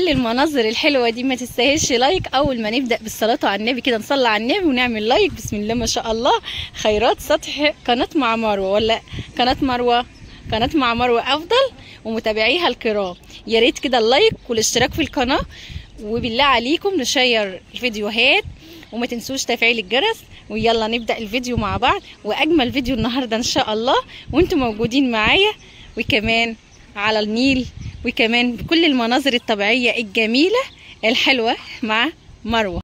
كل المناظر الحلوه دي ما تستاهلش لايك اول ما نبدا بالصلاه على النبي كده نصلي على النبي ونعمل لايك بسم الله ما شاء الله خيرات سطح قناه مع مروه ولا قناه مروه قناه مع مروه افضل ومتابعيها الكرام يا ريت كده اللايك والاشتراك في القناه وبالله عليكم نشير الفيديوهات وما تنسوش تفعيل الجرس ويلا نبدا الفيديو مع بعض واجمل فيديو النهارده ان شاء الله وانتم موجودين معايا وكمان على النيل وكمان بكل المناظر الطبيعيه الجميله الحلوه مع مروه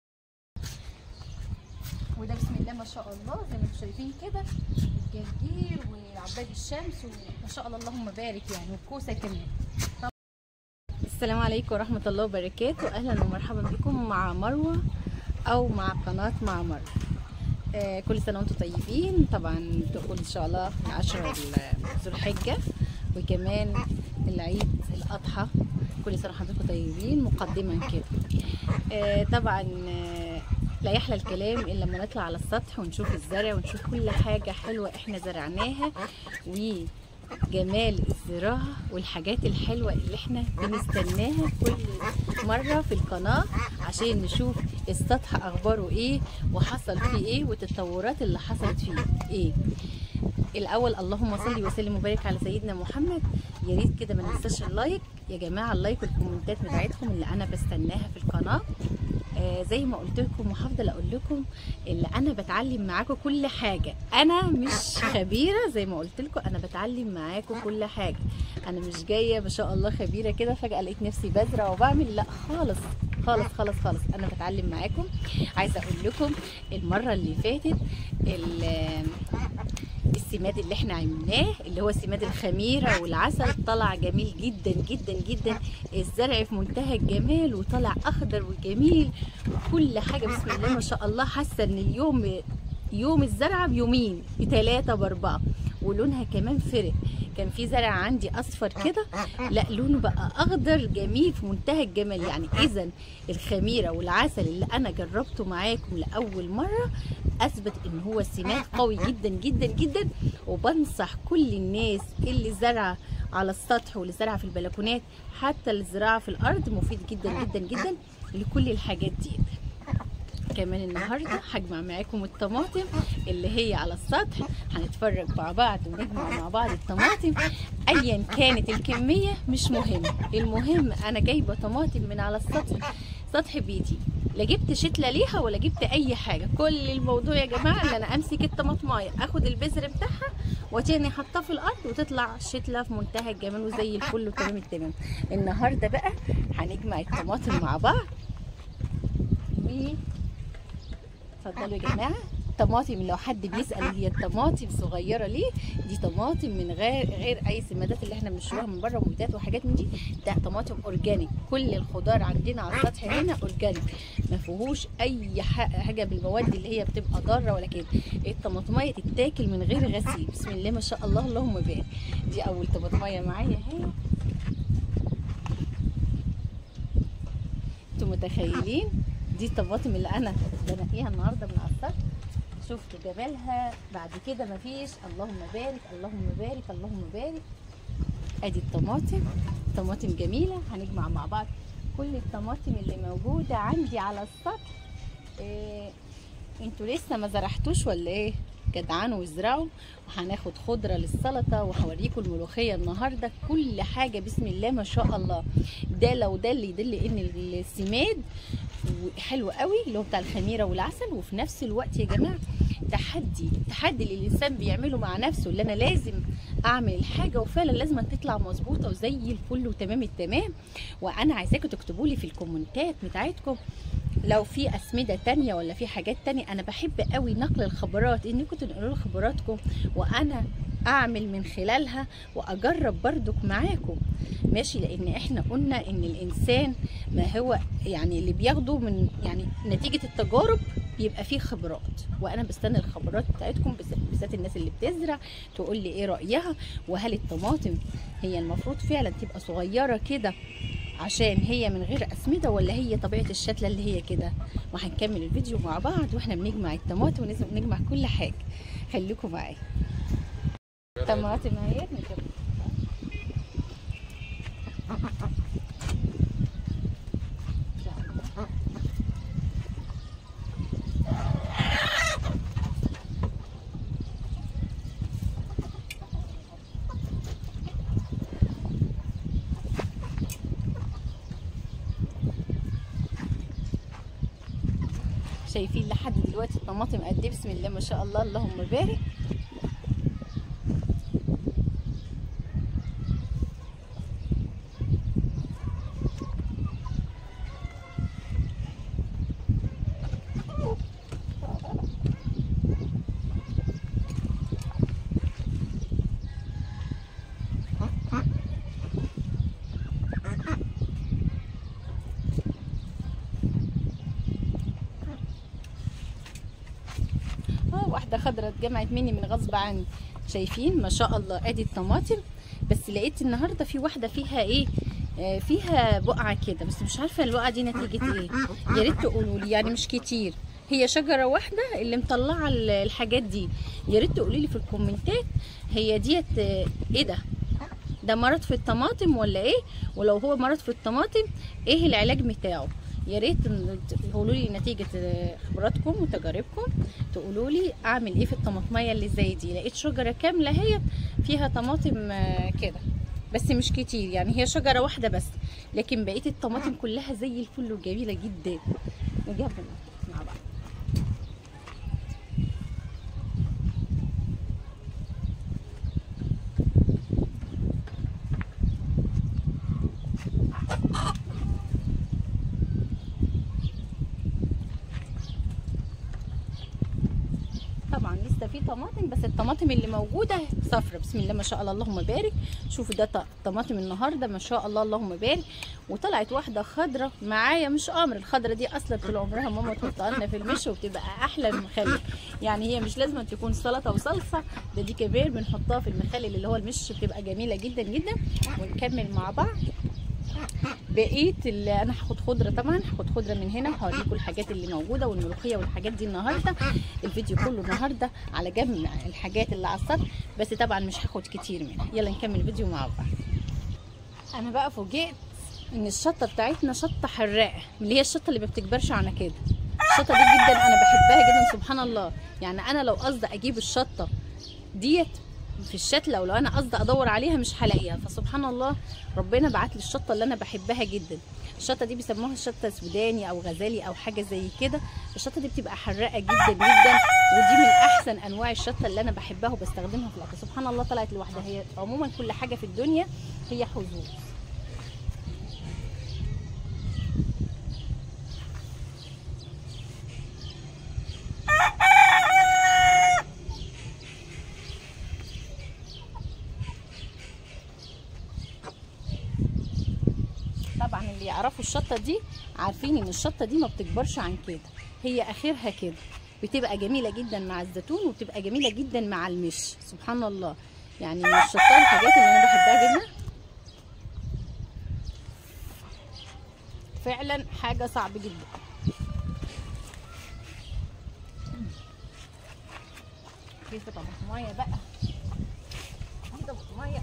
وده بسم الله ما شاء الله زي ما انتم شايفين كده الجرجير وعباد الشمس وما شاء الله اللهم بارك يعني والكوسه كمان السلام عليكم ورحمه الله وبركاته اهلا ومرحبا بكم مع مروه او مع قناه مع مروه آه كل سنه وانتم طيبين طبعا دخول ان شاء الله 10 ذو الحجه وكمان العيد الاضحى كل سنه وحضراتكم طيبين مقدما كده آه طبعا آه لا يحلى الكلام الا لما نطلع على السطح ونشوف الزرع ونشوف كل حاجه حلوه احنا زرعناها وجمال الزراعه والحاجات الحلوه اللي احنا بنستناها كل مره في القناه عشان نشوف السطح اخباره ايه وحصل فيه ايه والتطورات اللي حصلت فيه ايه الاول اللهم صل وسلم وبارك على سيدنا محمد يا ريت كده ما ننساش اللايك يا جماعه اللايك والكومنتات بتاعتكم اللي انا بستناها في القناه آه زي ما قلت لكم وهفضل اقول لكم اللي انا بتعلم معاكم كل حاجه انا مش خبيره زي ما قلت لكم انا بتعلم معاكم كل حاجه انا مش جايه ما شاء الله خبيره كده فجاه لقيت نفسي بزرع وبعمل لا خالص خالص خالص خالص انا بتعلم معاكم عايزه اقول لكم المره اللي فاتت السماد اللي احنا عملناه اللي هو سماد الخميره والعسل طلع جميل جدا جدا جدا الزرع في منتهى الجمال وطلع اخضر وجميل وكل حاجه بسم الله ما شاء الله حاسه ان اليوم يوم الزرعه بيومين بثلاثه باربعه ولونها كمان فرق كان في زرع عندي اصفر كده لا لونه بقى اخضر جميل في منتهى الجمال يعني اذا الخميره والعسل اللي انا جربته معاكم لاول مره اثبت ان هو سماد قوي جدا جدا جدا وبنصح كل الناس اللي زرعه على السطح واللي زرعه في البلكونات حتى الزراعه في الارض مفيد جدا جدا جدا لكل الحاجات دي كمان النهارده هجمع معاكم الطماطم اللي هي على السطح هنتفرج مع بعض ونجمع مع بعض الطماطم ايا كانت الكميه مش مهم المهم انا جايبه طماطم من على السطح سطح بيتي لا جبت شتله ليها ولا جبت اي حاجه كل الموضوع يا جماعه ان انا امسك الطماطمايه اخد البذر بتاعها وتاني احطها في الارض وتطلع شتله في منتهى الجمال وزي الفل وتمام التمام النهارده بقى هنجمع الطماطم مع بعض و اتفضلوا يا جماعه طماطم لو حد بيسال هي الطماطم صغيره ليه دي طماطم من غير غير اي سمادات اللي احنا بنشتريها من بره ومبيدات وحاجات من دي ده طماطم اورجانيك كل الخضار عندنا على السطح هنا اورجانيك ما فيهوش اي حاجه بالمواد اللي هي بتبقى ضاره ولا كده الطماطميه تتاكل من غير غسيل بسم الله ما شاء الله اللهم بارك دي اول طماطميه معايا اهي انتوا متخيلين دي الطماطم اللي انا بنقيها النهارده من على السطح شفتوا جمالها بعد كده مفيش اللهم بارك اللهم بارك اللهم بارك ادي الطماطم طماطم جميله هنجمع مع بعض كل الطماطم اللي موجوده عندي على السطح إيه انتوا لسه ما زرعتوش ولا ايه جدعانوا وازرعوا وهناخد خضره للسلطه وهوريكم الملوخيه النهارده كل حاجه بسم الله ما شاء الله ده لو ده اللي يدل ان السماد حلو قوي اللي هو بتاع الخميره والعسل وفي نفس الوقت يا جماعه تحدي تحدي اللي الانسان بيعمله مع نفسه اللي انا لازم اعمل الحاجه وفعلا لازم تطلع مظبوطه وزي الفل وتمام التمام وانا عايزاكم تكتبوا لي في الكومنتات بتاعتكم لو في اسمده تانية ولا في حاجات تانية انا بحب قوي نقل الخبرات انكم تنقلوا خبراتكم وانا اعمل من خلالها واجرب بردك معاكم ماشي لان احنا قلنا ان الانسان ما هو يعني اللي بياخده من يعني نتيجه التجارب بيبقى فيه خبرات وانا بستنى الخبرات بتاعتكم بالذات الناس اللي بتزرع تقول لي ايه رايها وهل الطماطم هي المفروض فعلا تبقى صغيره كده عشان هي من غير اسمده ولا هي طبيعه الشتله اللي هي كده وهنكمل الفيديو مع بعض واحنا بنجمع الطماطم ولازم نجمع كل حاجه خليكم معايا طماطم اهي شايفين لحد دلوقتي الطماطم قد ايه بسم الله ما شاء الله اللهم بارك اه واحده خضرة اتجمعت مني من غصب عني شايفين ما شاء الله ادي الطماطم بس لقيت النهارده في واحده فيها ايه آه، فيها بقعه كده بس مش عارفه البقعه دي نتيجه ايه يا ريت تقولوا لي يعني مش كتير هي شجره واحده اللي مطلعه ال- الحاجات دي يا ريت تقولي لي في الكومنتات هي ديت آه، ايه ده ده مرض في الطماطم ولا ايه ولو هو مرض في الطماطم ايه العلاج بتاعه يا ريت تقولوا لي نتيجه آه، خبراتكم وتجاربكم تقولوا لي اعمل ايه في الطماطميه اللي زي دي لقيت شجره كامله هي فيها طماطم آه، كده بس مش كتير يعني هي شجره واحده بس لكن بقيه الطماطم كلها زي الفل وجميله جدا نجيبها مع بعض طبعا لسه في طماطم بس الطماطم اللي موجوده صفرة بسم الله ما شاء الله اللهم بارك شوفوا ده ط- طماطم النهارده ما شاء الله اللهم بارك وطلعت واحده خضره معايا مش امر الخضره دي اصلا طول عمرها ماما تحطها لنا في المش وبتبقى احلى من المخلل يعني هي مش لازم تكون سلطه وصلصه ده دي كمان بنحطها في المخلل اللي هو المش بتبقى جميله جدا جدا ونكمل مع بعض بقيه اللي انا هاخد خضره طبعا هاخد خضره من هنا وهوريكم الحاجات اللي موجوده والملوخيه والحاجات دي النهارده الفيديو كله النهارده على جمع الحاجات اللي على السطح بس طبعا مش هاخد كتير منها يلا نكمل الفيديو مع بعض انا بقى فوجئت ان الشطه بتاعتنا شطه حراقه اللي هي الشطه اللي ما بتكبرش عن كده الشطه دي جدا انا بحبها جدا سبحان الله يعني انا لو قصدي اجيب الشطه ديت في الشتله ولو انا قصدي ادور عليها مش هلاقيها فسبحان الله ربنا بعت لي الشطه اللي انا بحبها جدا الشطه دي بيسموها شطه سوداني او غزالي او حاجه زي كده الشطه دي بتبقى حراقه جدا جدا ودي من احسن انواع الشطه اللي انا بحبها وبستخدمها في الاكل سبحان الله طلعت لوحدها هي عموما كل حاجه في الدنيا هي حظوظ طبعا اللي يعرفوا الشطه دي عارفين ان الشطه دي ما بتكبرش عن كده هي اخرها كده بتبقى جميله جدا مع الزيتون وبتبقى جميله جدا مع المش سبحان الله يعني من الشطه الحاجات اللي انا بحبها جدا فعلا حاجه صعب جدا كيف طماطمايه بقى دي طماطمايه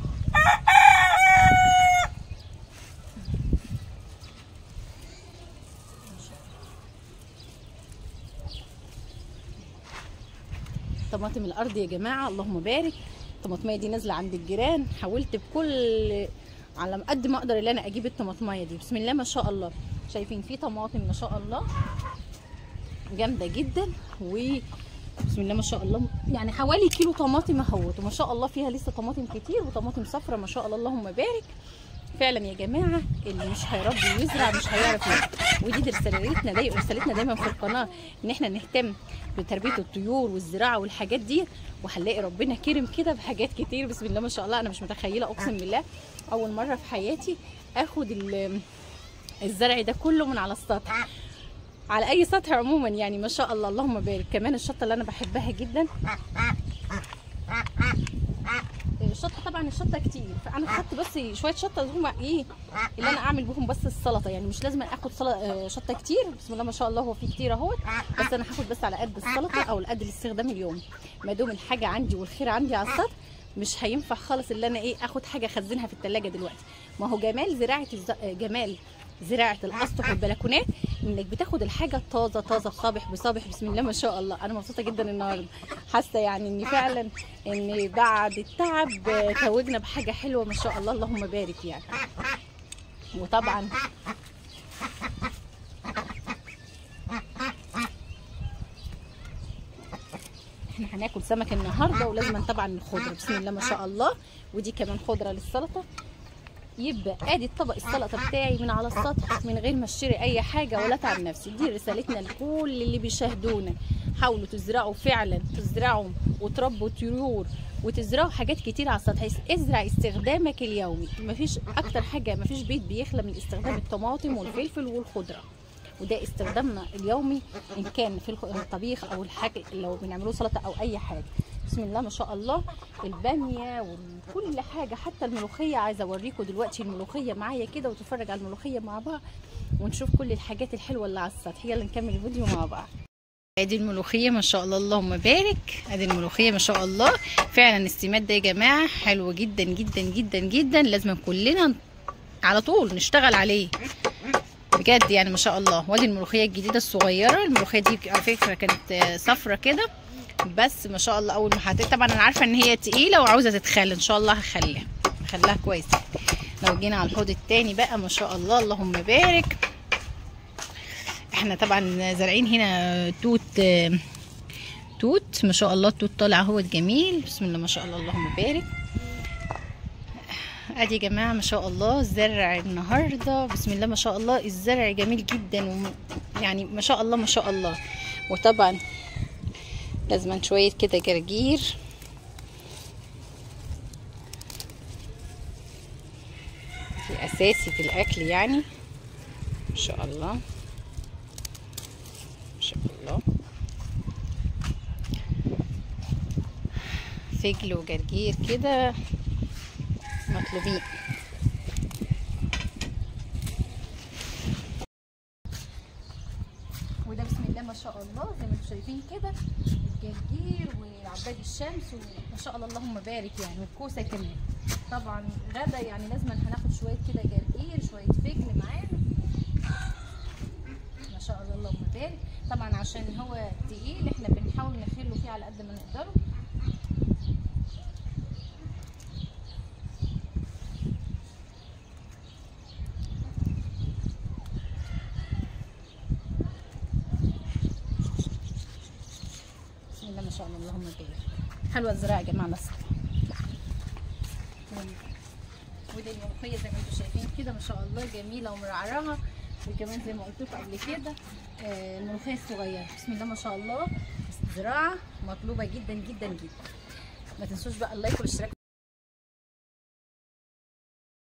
طماطم الارض يا جماعه اللهم بارك الطماطميه دي نازله عند الجيران حاولت بكل على قد ما اقدر ان انا اجيب الطماطميه دي بسم الله ما شاء الله شايفين في طماطم ما شاء الله جامده جدا و بسم الله ما شاء الله يعني حوالي كيلو طماطم اهوت وما شاء الله فيها لسه طماطم كتير وطماطم صفرة ما شاء الله اللهم بارك فعلا يا جماعه اللي مش هيربي ويزرع مش هيعرف يزرع ودي رسالتنا داي رسالتنا دايما في القناه ان احنا نهتم بتربيه الطيور والزراعه والحاجات دي وهنلاقي ربنا كرم كده بحاجات كتير بسم الله ما شاء الله انا مش متخيله اقسم بالله اول مره في حياتي اخد ال- الزرع ده كله من على السطح على اي سطح عموما يعني ما شاء الله اللهم بارك كمان الشطه اللي انا بحبها جدا الشطه طبعا الشطه كتير فانا خدت بس شويه شطه هم ايه اللي انا اعمل بهم بس السلطه يعني مش لازم اخد سلطه شطه كتير بسم الله ما شاء الله هو في كتير اهوت بس انا هاخد بس على قد السلطه او قد الاستخدام اليومي ما دام الحاجه عندي والخير عندي على السطح مش هينفع خالص اللي انا ايه اخد حاجه اخزنها في التلاجة دلوقتي ما هو جمال زراعه الز... جمال زراعه الاسطح والبلكونات انك بتاخد الحاجه طازه طازه صابح بصابح بسم الله ما شاء الله انا مبسوطه جدا النهارده حاسه يعني ان فعلا ان بعد التعب آه، توجنا بحاجه حلوه ما شاء الله اللهم بارك يعني وطبعا احنا هناكل سمك النهارده ولازم طبعا الخضره بسم الله ما شاء الله ودي كمان خضره للسلطه يبقى ادي الطبق السلطه بتاعي من على السطح من غير ما اشتري اي حاجه ولا اتعب نفسي دي رسالتنا لكل اللي بيشاهدونا حاولوا تزرعوا فعلا تزرعوا وتربوا طيور وتزرعوا حاجات كتير على السطح ازرع استخدامك اليومي مفيش اكتر حاجه مفيش بيت بيخلى من استخدام الطماطم والفلفل والخضره وده استخدامنا اليومي ان كان في الطبيخ او الحاجه لو بنعمله سلطه او اي حاجه بسم الله ما شاء الله الباميه وكل حاجه حتى الملوخيه عايزه اوريكم دلوقتي الملوخيه معايا كده وتتفرج على الملوخيه مع بعض ونشوف كل الحاجات الحلوه اللي على السطح يلا نكمل الفيديو مع بعض ادي الملوخيه ما شاء الله اللهم بارك ادي الملوخيه ما شاء الله فعلا السماد ده يا جماعه حلو جدا جدا جدا جدا لازم كلنا على طول نشتغل عليه بجد يعني ما شاء الله وادي الملوخيه الجديده الصغيره الملوخيه دي على فكره كانت صفرة كده بس ما شاء الله اول ما حطيت طبعا انا عارفه ان هي تقيله وعاوزه تتخلى ان شاء الله هخليها هخليها كويس لو جينا على الحوض التاني بقى ما شاء الله اللهم بارك احنا طبعا زارعين هنا توت توت ما شاء الله التوت طالع اهوت جميل بسم الله ما شاء الله اللهم بارك ادي يا جماعه ما شاء الله الزرع النهارده بسم الله ما شاء الله الزرع جميل جدا وم... يعني ما شاء الله ما شاء الله وطبعا لازم شويه كده جرجير دي اساسي في الاكل يعني ما شاء الله ما شاء الله فجل وجرجير كده مطلوبين وده بسم الله ما شاء الله زي ما انتم شايفين كده الجرجير وعباد الشمس وما شاء الله اللهم بارك يعني والكوسه كمان طبعا غدا يعني لازم هناخد شويه كده جرجير شويه فجل معانا ما شاء الله اللهم بارك طبعا عشان هو تقيل احنا بنحاول نخله فيه على قد ما نقدره ما شاء الله اللهم بارك حلوه الزراعه يا جماعه بس ودي الملوخيه زي ما انتم شايفين كده ما شاء الله جميله ومرعرعه وكمان زي ما قلت لكم قبل كده آه الملوخيه الصغيره بسم الله ما شاء الله زراعه مطلوبه جدا جدا جدا ما تنسوش بقى اللايك والاشتراك